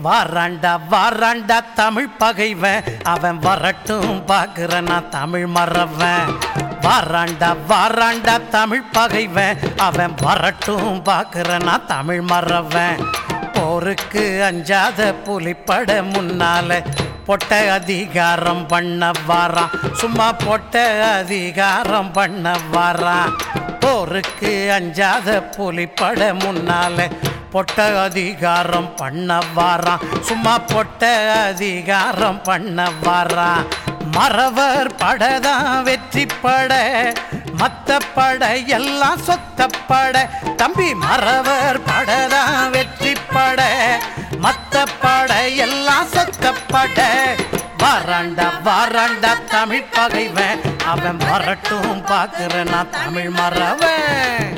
வாராண்டா வாராண்டா தமிழ் பகைவன் அவன் வரட்டும் பார்க்கிறேன் நான் தமிழ் மறவன் வாராண்டா வாராண்டா தமிழ் பகைவன் அவன் வரட்டும் பார்க்கிறேன் நான் தமிழ் மறவன் போருக்கு அஞ்சாத புலிப்பட முன்னால பொட்ட அதிகாரம் பண்ண வாரான் சும்மா பொட்ட அதிகாரம் பண்ண வாரான் போருக்கு அஞ்சாத புலிப்பட முன்னால பொட்ட அதிகாரம் பண்ண வாரான் சும்மா பொட்ட அதிகாரம் பண்ண வாரான் மறவர் படதான் வெற்றி பட மத்த பட எல்லாம் சொத்த பட தம்பி மறவர் படதான் வெற்றி பட மத்த பட எல்லாம் சொத்த பட வாராண்டா வாராண்டா தமிழ் பகைவன் அவன் வரட்டும் பார்க்கிறேன் நான் தமிழ் மறவன்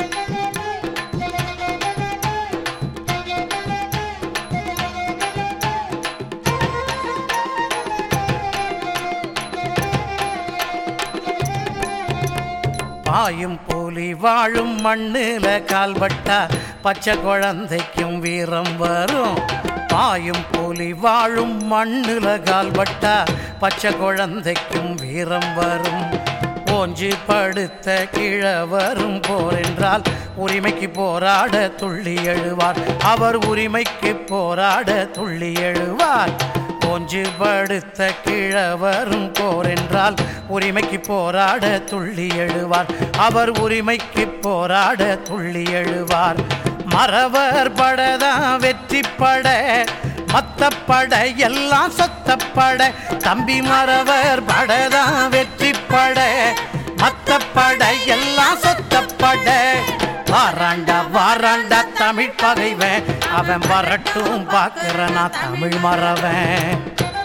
பாயும் போலி வாழும் மண்ணுல கால்பட்டா பச்சை குழந்தைக்கும் வீரம் வரும் பாயும் போலி வாழும் மண்ணுல கால்பட்டா பச்சை குழந்தைக்கும் வீரம் வரும் ஓஞ்சி படுத்த கிழவரும் போர் என்றால் உரிமைக்கு போராட துள்ளி எழுவார் அவர் உரிமைக்கு போராட துள்ளி எழுவார் ஓஞ்சு படுத்த கிழவரும் போர் என்றால் உரிமைக்கு போராட துள்ளி எழுவார் அவர் உரிமைக்கு போராட துள்ளி எழுவார் மறவர் படதான் வெற்றி பட மத்த பட எல்லாம் சொத்த பட தம்பி மறவர் படதான் வெற்றி பட மத்த பட எல்லாம் சொத்த பட வாராண்டா வாராண்டா தமிழ் பகைவன் அவன் வரட்டும் பார்க்கிறனா தமிழ் மறவன்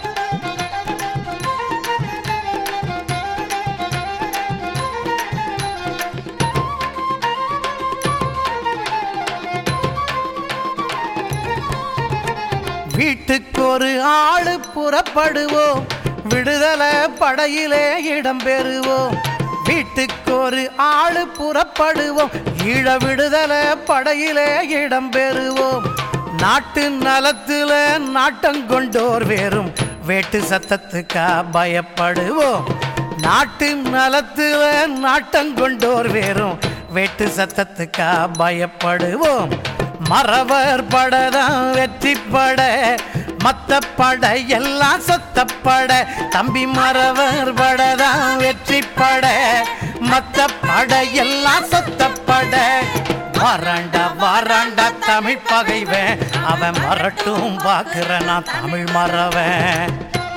வீட்டுக்கு ஒரு ஆளு புறப்படுவோம் விடுதலை படையிலே இடம் பெறுவோம் வீட்டுக்கு ஒரு ஆளு புறப்படுவோம் ஈழ விடுதலை படையிலே இடம் பெறுவோம் நாட்டு நலத்துல நாட்டம் கொண்டோர் வேறும் வேட்டு சத்தத்துக்கா பயப்படுவோம் நாட்டு நலத்துல நாட்டம் கொண்டோர் வேறும் வேட்டு சத்தத்துக்கா பயப்படுவோம் மறவர் படதான் வெற்றி பட மத்த பட எல்லாம் சொத்த பட தம்பி மறவர் படதான் வெற்றி பட மத்த பட எல்லாம் சொத்த பட வாராண்டா வாராண்டா தமிழ் பகைவன் அவன் வரட்டும் பார்க்கிறேன் நான் தமிழ் மறவன்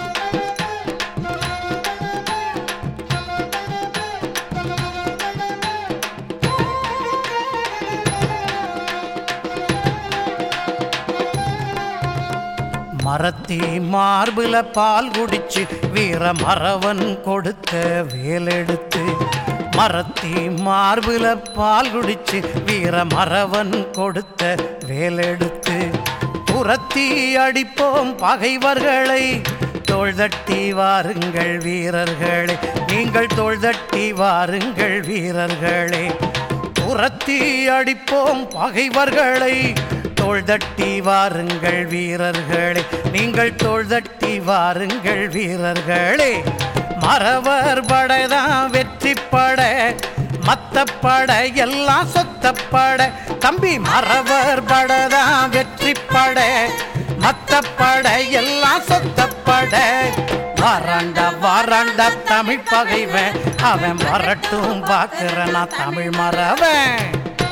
மரத்தி மார்புல பால் குடிச்சு வீர மறவன் கொடுத்த வேலெடுத்து மரத்தி மார்புல பால் குடிச்சு வீர மறவன் கொடுத்த வேலெடுத்து புறத்தி அடிப்போம் பகைவர்களை தோள் தட்டி வாருங்கள் வீரர்களே நீங்கள் தோள் தட்டி வாருங்கள் வீரர்களே புறத்தி அடிப்போம் பகைவர்களை தோள் தட்டி வாருங்கள் வீரர்களே நீங்கள் தோள் தட்டி வாருங்கள் வீரர்களே மறவர் படைதான் வெற்றி பட மத்த பட எல்லாம் சொத்த பட தம்பி மறவர் படைதான் வெற்றி பட மத்த பட எல்லாம் சொத்த பட வாராண்டா வாராண்டா தமிழ் பகைவன் அவன் வரட்டும் பார்க்கிறனா தமிழ் மறவன்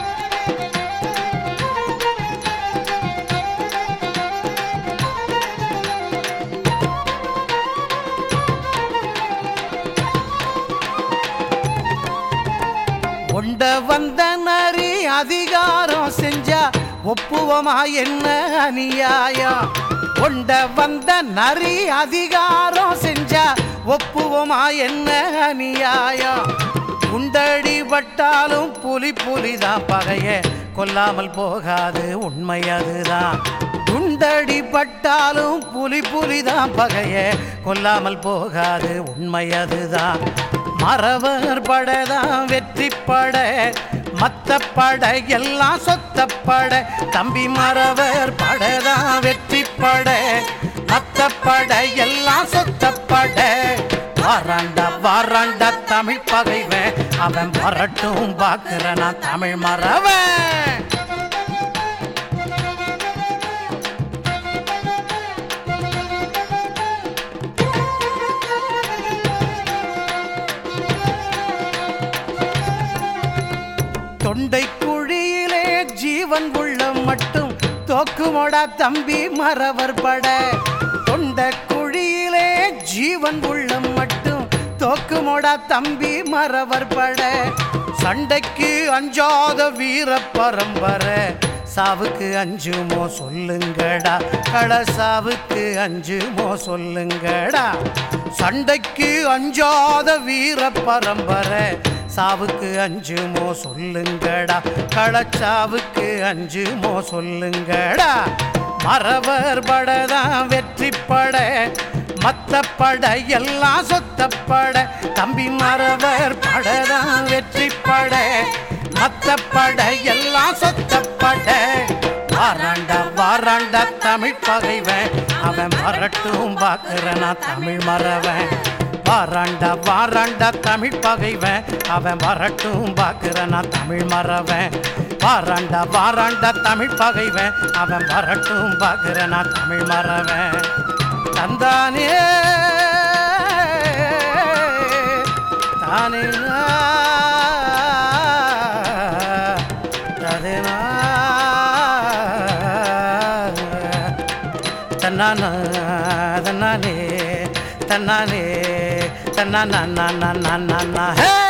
கொண்ட வந்த நரி அதிகாரம் செஞ்சா ஒப்புவமா என்ன அநியாயம் கொண்ட வந்த நரி அதிகாரம் செஞ்சா ஒப்புவமா என்ன அநியாயம் குண்டடி பட்டாலும் புலி புலிதான் பகைய கொல்லாமல் போகாது உண்மை அதுதான் குண்டடி பட்டாலும் புலி புலிதான் பகைய கொல்லாமல் போகாது உண்மை அதுதான் மறவர் படதான் வெற்றி பட மத்த படை எல்லாம் சொத்த படை தம்பி மறவர் படைதான் வெற்றி படை மத்த படை எல்லாம் சொத்த படை வாராண்டா வாராண்டா தமிழ் பகைவன் அவன் வரட்டும் பாக்குறனா தமிழ் மறவன் தொண்டை குழியிலே ஜீவன் உள்ள மட்டும் தோக்குமோடா தம்பி மறவர் பட தொண்டை குழியிலே ஜீவன் உள்ள மட்டும் தோக்குமோடா தம்பி மறவர் பட சண்டைக்கு அஞ்சாத வீர பரம்பரை சாவுக்கு அஞ்சுமோ சொல்லுங்கடா கள சாவுக்கு அஞ்சுமோ சொல்லுங்கடா சண்டைக்கு அஞ்சாத வீர பரம்பரை சாவுக்கு அஞ்சுமோ சொல்லுங்கடா களச்சாவுக்கு அஞ்சுமோ சொல்லுங்கடா மறவர் படதான் வெற்றி பட மத்த பட எல்லாம் சொத்த பட தம்பி மறவர் படதான் வெற்றி பட மத்த பட எல்லாம் சொத்த பட வாராண்டா வாராண்டா தமிழ் பகைவன் அவன் வரட்டும் பாக்குறனா தமிழ் மறவன் வாராண்டா வாராண்டா தமிழ் பகைவன் அவன் வரட்டும் பாக்குறனா தமிழ் மறவன் வாராண்டா வாராண்டா தமிழ் பகைவன் அவன் வரட்டும் பாக்குறனா தமிழ் மறவன் தந்தானே தானே ததேனா தன்னான தன்னானே தன்னானே தன்னா ஹே